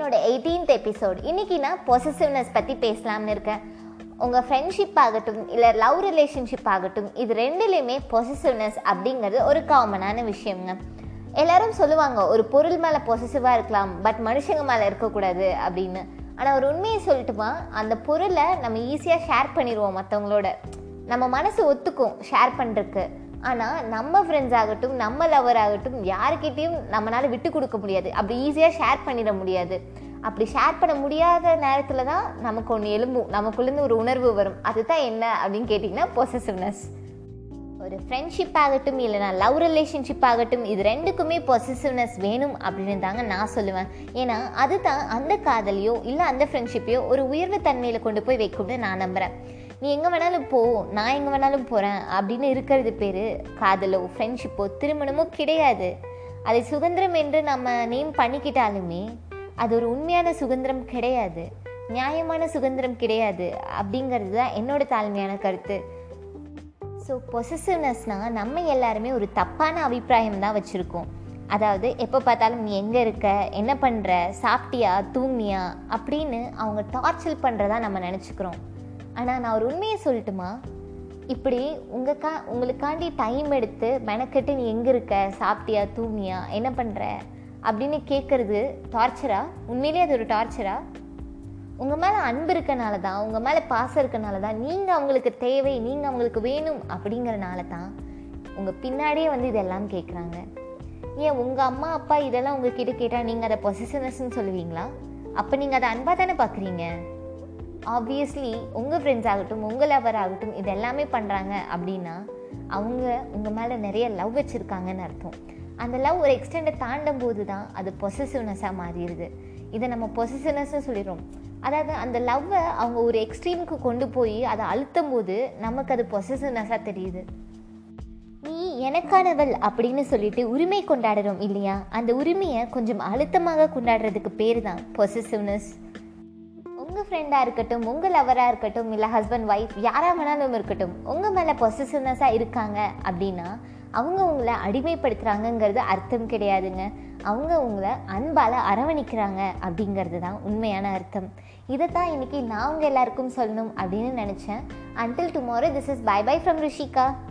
என்னோட eighteenth episode இன்னைக்கு நான் பொசசிவ்னஸ் பற்றி பேசலாம்னு இருக்கேன் உங்கள் ஃப்ரெண்ட்ஷிப் ஆகட்டும் இல்லை லவ் ரிலேஷன்ஷிப் ஆகட்டும் இது ரெண்டுலேயுமே பொசசிவ்னஸ் அப்படிங்கிறது ஒரு காமனான விஷயங்க எல்லாரும் சொல்லுவாங்க ஒரு பொருள் மேலே பொசசிவாக இருக்கலாம் பட் மனுஷங்க மேலே இருக்கக்கூடாது அப்படின்னு ஆனால் ஒரு உண்மையை சொல்லட்டுமா அந்த பொருளை நம்ம ஈஸியாக ஷேர் பண்ணிடுவோம் மற்றவங்களோட நம்ம மனசு ஒத்துக்கும் ஷேர் பண்ணுறதுக்கு ஆனால் நம்ம ஃப்ரெண்ட்ஸ் ஆகட்டும் நம்ம லவர் ஆகட்டும் யாருக்கிட்டேயும் நம்மளால் விட்டு கொடுக்க முடியாது அப்படி ஈஸியாக ஷேர் பண்ணிட முடியாது அப்படி ஷேர் பண்ண முடியாத நேரத்தில் தான் நமக்கு ஒன்று எலும்பும் நமக்குள்ளேருந்து ஒரு உணர்வு வரும் அதுதான் என்ன அப்படின்னு கேட்டிங்கன்னா பொசசிவ்னஸ் ஒரு ஃப்ரெண்ட்ஷிப் ஆகட்டும் இல்லைனா லவ் ரிலேஷன்ஷிப் ஆகட்டும் இது ரெண்டுக்குமே பொசசிவ்னஸ் வேணும் அப்படின்னு தாங்க நான் சொல்லுவேன் ஏன்னா அதுதான் அந்த காதலையோ இல்லை அந்த ஃப்ரெண்ட்ஷிப்பையோ ஒரு உயர்வு தன்மையில் கொண்டு போய் வைக்கும்னு நான் நம்புகிறேன் நீ எங்கே வேணாலும் போ நான் எங்கே வேணாலும் போகிறேன் அப்படின்னு இருக்கிறது பேர் காதலோ ஃப்ரெண்ட்ஷிப்போ திருமணமோ கிடையாது அதை சுதந்திரம் என்று நம்ம நேம் பண்ணிக்கிட்டாலுமே அது ஒரு உண்மையான சுதந்திரம் கிடையாது நியாயமான சுதந்திரம் கிடையாது அப்படிங்கிறது தான் என்னோட தாழ்மையான கருத்து ஸோ பொசசிவ்னஸ்னால் நம்ம எல்லாருமே ஒரு தப்பான அபிப்பிராயம் தான் வச்சுருக்கோம் அதாவது எப்போ பார்த்தாலும் நீ எங்கே இருக்க என்ன பண்ணுற சாப்பிட்டியா தூங்கினியா அப்படின்னு அவங்க டார்ச்சல் பண்ணுறதா நம்ம நினச்சிக்கிறோம் ஆனால் நான் ஒரு உண்மையை சொல்லட்டுமா இப்படி உங்கள் கா உங்களுக்காண்டி டைம் எடுத்து மெனக்கெட்டு நீ எங்கே இருக்க சாப்பிட்டியா தூங்கியா என்ன பண்ணுற அப்படின்னு கேட்குறது டார்ச்சரா உண்மையிலே அது ஒரு டார்ச்சரா உங்கள் மேலே அன்பு இருக்கனால தான் உங்கள் மேலே பாசம் இருக்கனால தான் நீங்கள் அவங்களுக்கு தேவை நீங்கள் அவங்களுக்கு வேணும் அப்படிங்கிறனால தான் உங்கள் பின்னாடியே வந்து இதெல்லாம் கேட்குறாங்க ஏன் உங்கள் அம்மா அப்பா இதெல்லாம் உங்ககிட்ட கேட்டால் நீங்கள் அதை பொசிஷனஸ்ன்னு சொல்லுவீங்களா அப்போ நீங்கள் அதை அன்பாக தானே பார்க்குறீங்க ஆப்வியஸ்லி உங்கள் ஃப்ரெண்ட்ஸ் ஆகட்டும் உங்கள் லவர் ஆகட்டும் இது எல்லாமே பண்ணுறாங்க அப்படின்னா அவங்க உங்கள் மேலே நிறைய லவ் வச்சுருக்காங்கன்னு அர்த்தம் அந்த லவ் ஒரு எக்ஸ்டெண்டை தாண்டும் போது தான் அது பொசசிவ்னஸாக மாறிடுது இதை நம்ம பொசசிவ்னஸ்னு சொல்லிடுறோம் அதாவது அந்த லவ்வை அவங்க ஒரு எக்ஸ்ட்ரீமுக்கு கொண்டு போய் அதை அழுத்தும் போது நமக்கு அது பொசசிவ்னஸாக தெரியுது நீ எனக்கானவள் அப்படின்னு சொல்லிட்டு உரிமை கொண்டாடுறோம் இல்லையா அந்த உரிமையை கொஞ்சம் அழுத்தமாக கொண்டாடுறதுக்கு பேர் தான் பொசசிவ்னஸ் உங்கள் ஃப்ரெண்டாக இருக்கட்டும் உங்கள் லவராக இருக்கட்டும் இல்லை ஹஸ்பண்ட் ஒய்ஃப் யாராக வேணாலும் இருக்கட்டும் உங்கள் மேலே பொசசிவ்னஸாக இருக்காங்க அப்படின்னா அவங்க உங்களை அடிமைப்படுத்துகிறாங்கங்கிறது அர்த்தம் கிடையாதுங்க அவங்க உங்களை அன்பால் அரவணைக்கிறாங்க அப்படிங்கிறது தான் உண்மையான அர்த்தம் இதை தான் இன்றைக்கி நான் உங்கள் எல்லாருக்கும் சொல்லணும் அப்படின்னு நினச்சேன் until tomorrow this is bye bye from Rishika